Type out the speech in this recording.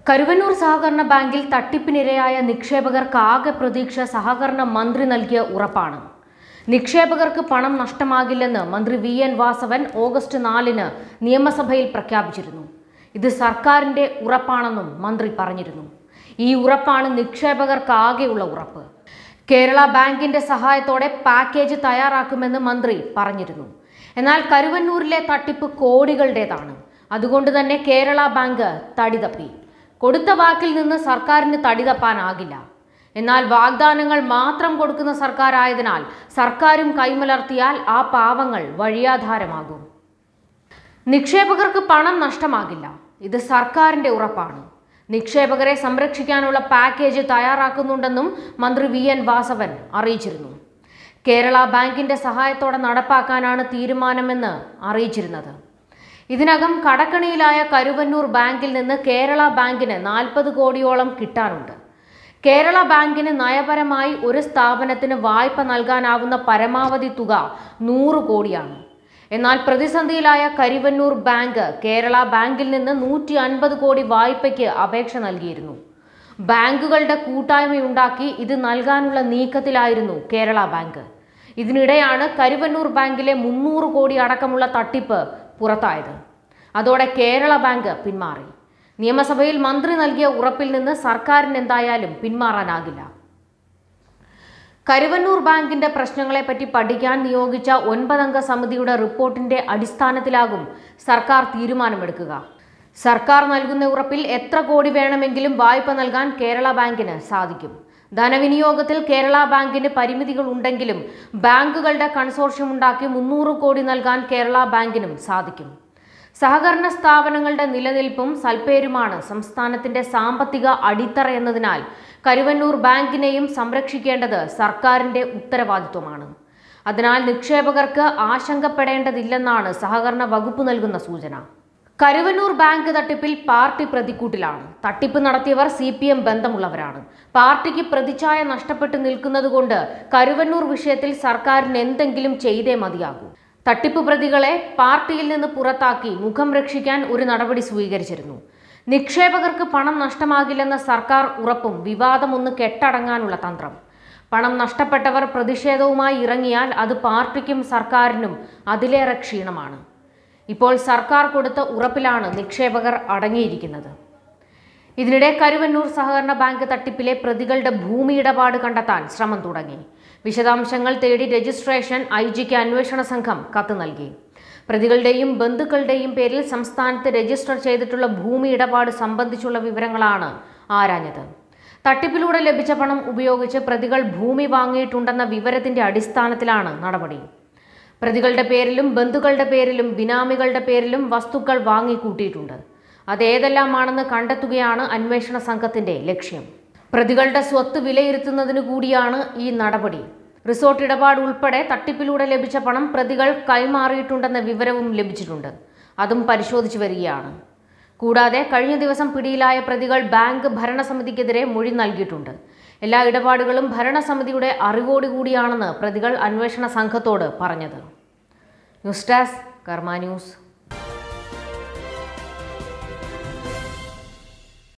കരുവന്നൂർ സഹകരണ ബാങ്കിൽ തട്ടിപ്പിനിരയായ നിക്ഷേപകർക്ക് ആകെ പ്രതീക്ഷ സഹകരണ മന്ത്രി നൽകിയ ഉറപ്പാണ് നിക്ഷേപകർക്ക് പണം നഷ്ടമാകില്ലെന്ന് മന്ത്രി വി എൻ വാസവൻ ഓഗസ്റ്റ് നാലിന് നിയമസഭയിൽ പ്രഖ്യാപിച്ചിരുന്നു ഇത് സർക്കാരിന്റെ ഉറപ്പാണെന്നും മന്ത്രി പറഞ്ഞിരുന്നു ഈ ഉറപ്പാണ് നിക്ഷേപകർക്ക് ആകെയുള്ള ഉറപ്പ് കേരള ബാങ്കിന്റെ സഹായത്തോടെ പാക്കേജ് തയ്യാറാക്കുമെന്ന് മന്ത്രി പറഞ്ഞിരുന്നു എന്നാൽ കരുവന്നൂരിലെ തട്ടിപ്പ് കോടികളുടേതാണ് അതുകൊണ്ട് തന്നെ കേരള ബാങ്ക് തടി തപ്പി കൊടുത്ത വാക്കിൽ നിന്ന് സർക്കാരിന് തടി തപ്പാനാകില്ല എന്നാൽ വാഗ്ദാനങ്ങൾ മാത്രം കൊടുക്കുന്ന സർക്കാരായതിനാൽ സർക്കാരും കൈമലർത്തിയാൽ ആ പാവങ്ങൾ വഴിയാധാരമാകും നിക്ഷേപകർക്ക് പണം നഷ്ടമാകില്ല ഇത് സർക്കാരിന്റെ ഉറപ്പാണ് നിക്ഷേപകരെ സംരക്ഷിക്കാനുള്ള പാക്കേജ് തയ്യാറാക്കുന്നുണ്ടെന്നും മന്ത്രി വി എൻ വാസവൻ അറിയിച്ചിരുന്നു കേരള ബാങ്കിന്റെ സഹായത്തോടെ നടപ്പാക്കാനാണ് തീരുമാനമെന്ന് അറിയിച്ചിരുന്നത് ഇതിനകം കടക്കണിയിലായ കരുവന്നൂർ ബാങ്കിൽ നിന്ന് കേരള ബാങ്കിന് നാൽപ്പത് കോടിയോളം കിട്ടാനുണ്ട് കേരള ബാങ്കിന് നയപരമായി ഒരു സ്ഥാപനത്തിന് വായ്പ നൽകാനാവുന്ന പരമാവധി തുക നൂറ് കോടിയാണ് എന്നാൽ പ്രതിസന്ധിയിലായ കരിവന്നൂർ ബാങ്ക് കേരള ബാങ്കിൽ നിന്ന് നൂറ്റി അൻപത് കോടി വായ്പയ്ക്ക് അപേക്ഷ നൽകിയിരുന്നു ബാങ്കുകളുടെ കൂട്ടായ്മയുണ്ടാക്കി ഇത് നൽകാനുള്ള നീക്കത്തിലായിരുന്നു കേരള ബാങ്ക് ഇതിനിടെയാണ് കരുവന്നൂർ ബാങ്കിലെ മുന്നൂറ് കോടി അടക്കമുള്ള തട്ടിപ്പ് പുറത്തായത് അതോടെ കേരള ബാങ്ക് പിന്മാറി നിയമസഭയിൽ മന്ത്രി നൽകിയ ഉറപ്പിൽ നിന്ന് സർക്കാരിന് എന്തായാലും പിന്മാറാനാകില്ല കരുവന്നൂർ ബാങ്കിന്റെ പ്രശ്നങ്ങളെപ്പറ്റി പഠിക്കാൻ നിയോഗിച്ച ഒൻപതംഗ സമിതിയുടെ റിപ്പോർട്ടിന്റെ അടിസ്ഥാനത്തിലാകും സർക്കാർ തീരുമാനമെടുക്കുക സർക്കാർ നൽകുന്ന ഉറപ്പിൽ എത്ര കോടി വേണമെങ്കിലും വായ്പ നൽകാൻ കേരള ബാങ്കിന് സാധിക്കും ധനവിനിയോഗത്തിൽ കേരള ബാങ്കിന് പരിമിതികൾ ഉണ്ടെങ്കിലും ബാങ്കുകളുടെ കൺസോർഷ്യം ഉണ്ടാക്കി മുന്നൂറ് കോടി നൽകാൻ കേരള ബാങ്കിനും സാധിക്കും സഹകരണ സ്ഥാപനങ്ങളുടെ നിലനിൽപ്പും സൽപ്പേരുമാണ് സംസ്ഥാനത്തിന്റെ സാമ്പത്തിക അടിത്തറ എന്നതിനാൽ കരുവന്നൂർ ബാങ്കിനെയും സംരക്ഷിക്കേണ്ടത് സർക്കാരിന്റെ ഉത്തരവാദിത്വമാണ് അതിനാൽ നിക്ഷേപകർക്ക് ആശങ്കപ്പെടേണ്ടതില്ലെന്നാണ് സഹകരണ വകുപ്പ് നൽകുന്ന സൂചന കരുവന്നൂർ ബാങ്ക് തട്ടിപ്പിൽ പാർട്ടി പ്രതിക്കൂട്ടിലാണ് തട്ടിപ്പ് നടത്തിയവർ സി പി എം ബന്ധമുള്ളവരാണ് പാർട്ടിക്ക് പ്രതിച്ഛായ നഷ്ടപ്പെട്ടു നിൽക്കുന്നതുകൊണ്ട് കരുവന്നൂർ വിഷയത്തിൽ സർക്കാരിന് എന്തെങ്കിലും ചെയ്തേ മതിയാകൂ തട്ടിപ്പ് പ്രതികളെ പാർട്ടിയിൽ നിന്ന് പുറത്താക്കി മുഖം രക്ഷിക്കാൻ ഒരു നടപടി സ്വീകരിച്ചിരുന്നു നിക്ഷേപകർക്ക് പണം നഷ്ടമാകില്ലെന്ന സർക്കാർ ഉറപ്പും വിവാദമൊന്ന് കെട്ടടങ്ങാനുള്ള തന്ത്രം പണം നഷ്ടപ്പെട്ടവർ പ്രതിഷേധവുമായി ഇറങ്ങിയാൽ അത് പാർട്ടിക്കും സർക്കാരിനും അതിലേറെ ക്ഷീണമാണ് ഇപ്പോൾ സർക്കാർ കൊടുത്ത ഉറപ്പിലാണ് നിക്ഷേപകർ അടങ്ങിയിരിക്കുന്നത് ഇതിനിടെ കരുവന്നൂർ സഹകരണ ബാങ്ക് തട്ടിപ്പിലെ പ്രതികളുടെ ഭൂമി ഇടപാട് കണ്ടെത്താൻ ശ്രമം തുടങ്ങി വിശദാംശങ്ങൾ തേടി രജിസ്ട്രേഷൻ ഐ ജിക്ക് അന്വേഷണ സംഘം കത്ത് നൽകി പ്രതികളുടെയും ബന്ധുക്കളുടെയും പേരിൽ സംസ്ഥാനത്ത് രജിസ്റ്റർ ചെയ്തിട്ടുള്ള ഭൂമി ഇടപാട് സംബന്ധിച്ചുള്ള വിവരങ്ങളാണ് ആരാഞ്ഞത് തട്ടിപ്പിലൂടെ ലഭിച്ച പണം ഉപയോഗിച്ച് പ്രതികൾ ഭൂമി വാങ്ങിയിട്ടുണ്ടെന്ന വിവരത്തിന്റെ അടിസ്ഥാനത്തിലാണ് നടപടി പ്രതികളുടെ പേരിലും ബന്ധുക്കളുടെ പേരിലും ബിനാമികളുടെ പേരിലും വസ്തുക്കൾ വാങ്ങിക്കൂട്ടിയിട്ടുണ്ട് അതേതെല്ലാമാണെന്ന് കണ്ടെത്തുകയാണ് അന്വേഷണ സംഘത്തിന്റെ ലക്ഷ്യം പ്രതികളുടെ സ്വത്ത് വിലയിരുത്തുന്നതിനു കൂടിയാണ് ഈ നടപടി റിസോർട്ട് ഇടപാട് ഉൾപ്പെടെ തട്ടിപ്പിലൂടെ ലഭിച്ച പണം പ്രതികൾ കൈമാറിയിട്ടുണ്ടെന്ന വിവരവും ലഭിച്ചിട്ടുണ്ട് അതും പരിശോധിച്ചു വരികയാണ് കൂടാതെ കഴിഞ്ഞ ദിവസം പിടിയിലായ പ്രതികൾ ബാങ്ക് ഭരണസമിതിക്കെതിരെ മൊഴി നൽകിയിട്ടുണ്ട് എല്ലാ ഇടപാടുകളും ഭരണസമിതിയുടെ അറിവോടുകൂടിയാണെന്ന് പ്രതികൾ അന്വേഷണ സംഘത്തോട് പറഞ്ഞത് ന്യൂസ് ഡെസ്ക് കർമ്മ ന്യൂസ്